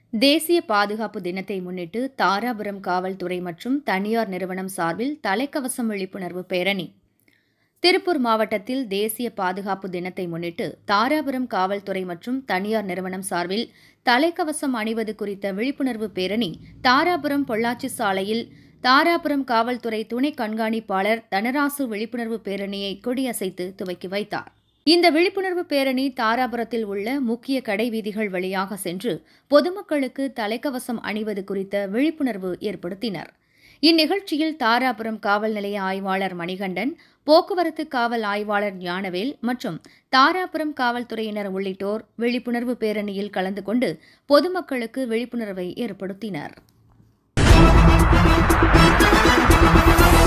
தேசிய பாதுகாப்பு தினத்தை முன்னிட்டு தாராபுரம் காவல்துறை மற்றும் தனியார் நிறுவனம் சார்பில் தலைக்கவசம் விழிப்புணர்வு பேரணி திருப்பூர் மாவட்டத்தில் தேசிய பாதுகாப்பு தினத்தை முன்னிட்டு தாராபுரம் காவல்துறை மற்றும் தனியார் நிறுவனம் சார்பில் தலைக்கவசம் அணிவது குறித்த விழிப்புணர்வு பேரணி தாராபுரம் பொள்ளாச்சி சாலையில் தாராபுரம் காவல்துறை துணை கண்காணிப்பாளர் தனராசு விழிப்புணர்வு பேரணியை கொடியசைத்து துவக்கி வைத்தார் இந்த விழிப்புணர்வு பேரணி தாராபுரத்தில் உள்ள முக்கிய கடை வீதிகள் வழியாக சென்று பொதுமக்களுக்கு தலைக்கவசம் அணிவது குறித்த விழிப்புணர்வு ஏற்படுத்தினர் இந்நிகழ்ச்சியில் தாராபுரம் காவல் நிலைய ஆய்வாளர் மணிகண்டன் போக்குவரத்து காவல் ஆய்வாளர் ஞானவேல் மற்றும் தாராபுரம் காவல்துறையினர் உள்ளிட்டோர் விழிப்புணர்வு பேரணியில் கலந்து கொண்டு பொதுமக்களுக்கு விழிப்புணர்வை ஏற்படுத்தினர்